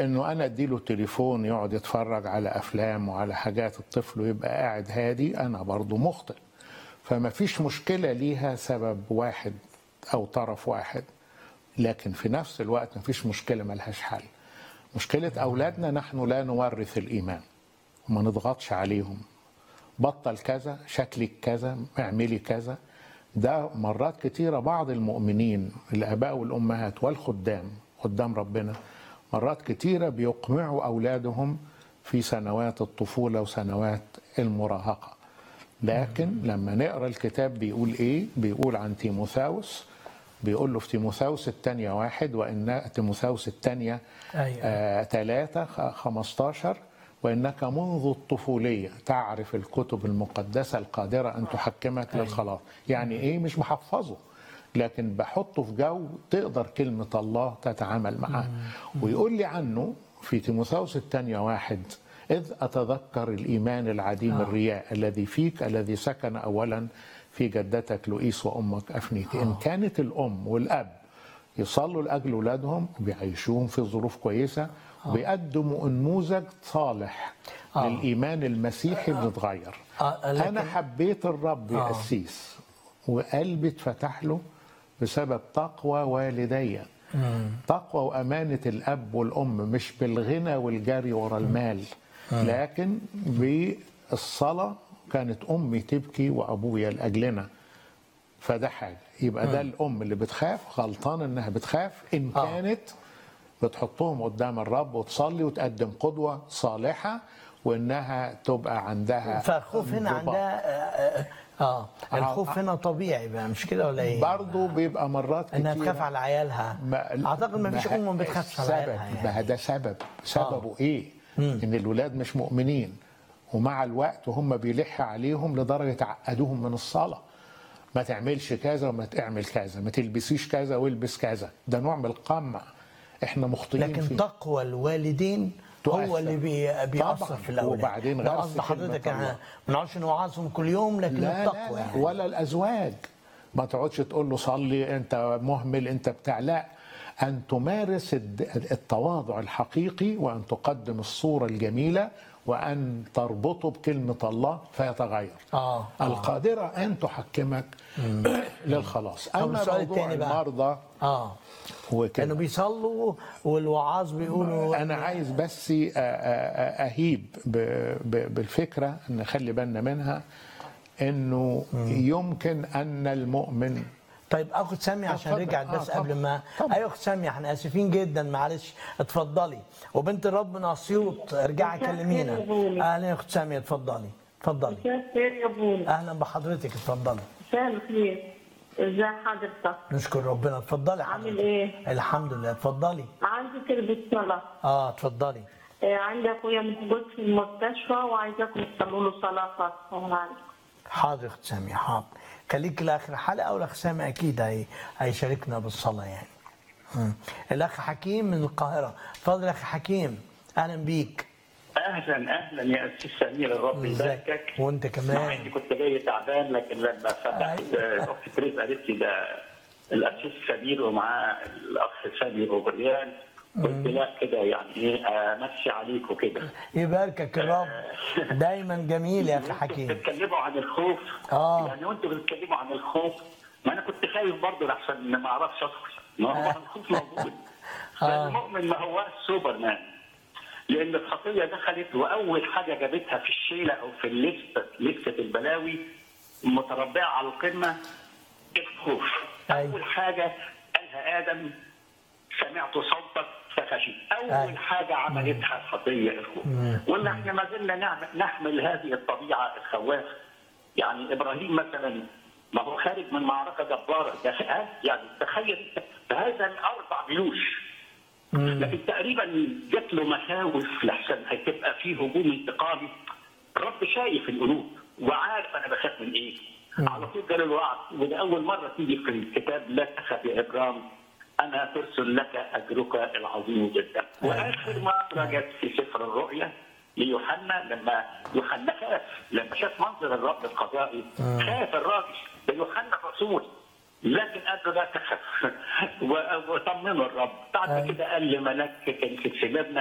انه انا اديله تليفون يقعد يتفرج على افلام وعلى حاجات الطفل ويبقى قاعد هادي انا برضو مخطئ فما فيش مشكله ليها سبب واحد او طرف واحد لكن في نفس الوقت ما فيش مشكله ملهاش حل مشكله اولادنا نحن لا نورث الايمان وما نضغطش عليهم بطل كذا شكلك كذا اعملي كذا ده مرات كتيرة بعض المؤمنين الآباء والأمهات والخدام قدام ربنا مرات كتيرة بيقمعوا أولادهم في سنوات الطفولة وسنوات المراهقة لكن لما نقرأ الكتاب بيقول إيه بيقول عن تيموثاوس بيقول له في تيموثاوس الثانية واحد وإن تيموثاوس الثانية أيوة. آه ثلاثة خمستاشر وإنك منذ الطفولية تعرف الكتب المقدسة القادرة أن تحكمك للخلاص يعني إيه مش بحفظه لكن بحطه في جو تقدر كلمة الله تتعامل معاه ويقول لي عنه في تيموثاوس الثانية واحد إذ أتذكر الإيمان العديم الرياء الذي فيك الذي سكن أولا في جدتك لؤيس وأمك أفنيك إن كانت الأم والأب يصلوا لأجل أولادهم بيعيشوهم في ظروف كويسة وبيقدموا نموذج صالح آه. للإيمان المسيحي بنتغير آه، لكن- أنا حبيت الرب آه. يأسيس وقلبي اتفتح له بسبب تقوى والدي تقوى وأمانة الأب والأم مش بالغنى والجري ورا المال لكن بالصلاة كانت أمي تبكي وأبويا لأجلنا فده حاجة يبقى ده الأم اللي بتخاف غلطان إنها بتخاف إن آه. كانت بتحطهم قدام الرب وتصلي وتقدم قدوة صالحة وإنها تبقى عندها فالخوف هنا انضباط. عندها اه, آه. الخوف هنا طبيعي بقى مش كده ولا ايه؟ برضه بيبقى مرات كتير انها تخاف على عيالها اعتقد ما فيش ام ما بتخافش على سبب عيالها يعني. ما ده سبب سببه ايه ان الولاد مش مؤمنين ومع الوقت هم بيلح عليهم لدرجه عقدوهم من الصلاه ما تعملش كذا وما تعمل كذا ما تلبسيش كذا والبس كذا ده نوع من القمع احنا مخطئين لكن فيه. تقوى الوالدين تؤثر. هو اللي بي بيأثر طبعاً. في الاولاد وبعدين ده غرس قصد حضرتك كلمة احنا الله. ما نقعدش نوعظهم كل يوم لكن لا لا, التقوى لا يعني ولا الازواج ما تقعدش تقول له صلي انت مهمل انت بتاع لا ان تمارس الد- التواضع الحقيقي وان تقدم الصوره الجميله وان تربطه بكلمه الله فيتغير اه آه. القادره ان تحكمك للخلاص طب اما السؤال موضوع التاني بقى. المرضى اه وكده كانوا بيصلوا والوعاظ بيقولوا انا عايز بس أ- أ- أ- اهيب ب- ب- بالفكره ان نخلي بالنا منها انه يمكن ان المؤمن طيب اخد سامي عشان اتفضل. رجعت آه، بس طبعا. قبل ما طبعا. ايوه اخت سامي احنا اسفين جدا معلش اتفضلي وبنت الرب من اسيوط ارجعي مساء كلمينا الخير يا بوني. اهلا يا اخت سامي اتفضلي اتفضلي مساء الخير يا بونا اهلا بحضرتك اتفضلي مساء الخير ازي حضرتك نشكر ربنا اتفضلي عامل حضرتك ايه؟ الحمد لله اتفضلي عندي كلمة صلاة اه اتفضلي آه، عندي اخويا موجود في المستشفى وعايزاكم تصلوا له صلاة خاصة من عندكم حاضر يا اخت سامي حاضر خليك لاخر حلقه والاخ سامي اكيد هي... هيشاركنا بالصلاه يعني مم. الاخ حكيم من القاهره اتفضل يا اخ حكيم اهلا بيك اهلا اهلا يا استاذ سمير الرب ازيك يباركك وانت مع كمان اني كنت جاي تعبان لكن لما فتحت أيوة. آه، اختي تريز قالت لي ده الاسيس سمير ومعاه الاخ سامي روبريان قلت لا كده يعني ايه امشي عليك وكده يباركك الرب دايما جميل يا اخي وانتوا حكيم بتتكلموا عن الخوف آه. يعني وانتوا بتتكلموا عن الخوف ما انا كنت خايف برضه لحسن ما اعرفش ادخل ما هو الخوف موجود آه. فالمؤمن ما هوش سوبرمان لان الخطيه دخلت واول حاجه جابتها في الشيله او في الليسته لسته البلاوي متربعه على القمه الخوف أيوة. اول حاجه قالها ادم سمعت صوتك فخشيت اول أيوة. حاجه عملتها الخطيه الخوف وان احنا ما زلنا نعم- نحمل هذه الطبيعه الخوافه يعني ابراهيم مثلا ما هو خارج من معركه جباره ده ها؟ يعني تخيل انت هذا اربع جيوش لكن تقريبا جات له مخاوف لحسن هتبقى فيه هجوم انتقامي الرب شايف القلوب وعارف انا بخاف من ايه على طول جاله الوعد وده اول مره تيجي في الكتاب لا تخف يا ابرام انا ترسل لك اجرك العظيم جدا واخر مره جت في سفر الرؤيا ليوحنا لما يوحنا خاف لما شاف منظر الرب القضائي خاف الراجل ده يوحنا الرسول لكن قال له لا تخف و- وطمنه الرب بعد أيوة. كده قال لملاك كان في سبابنا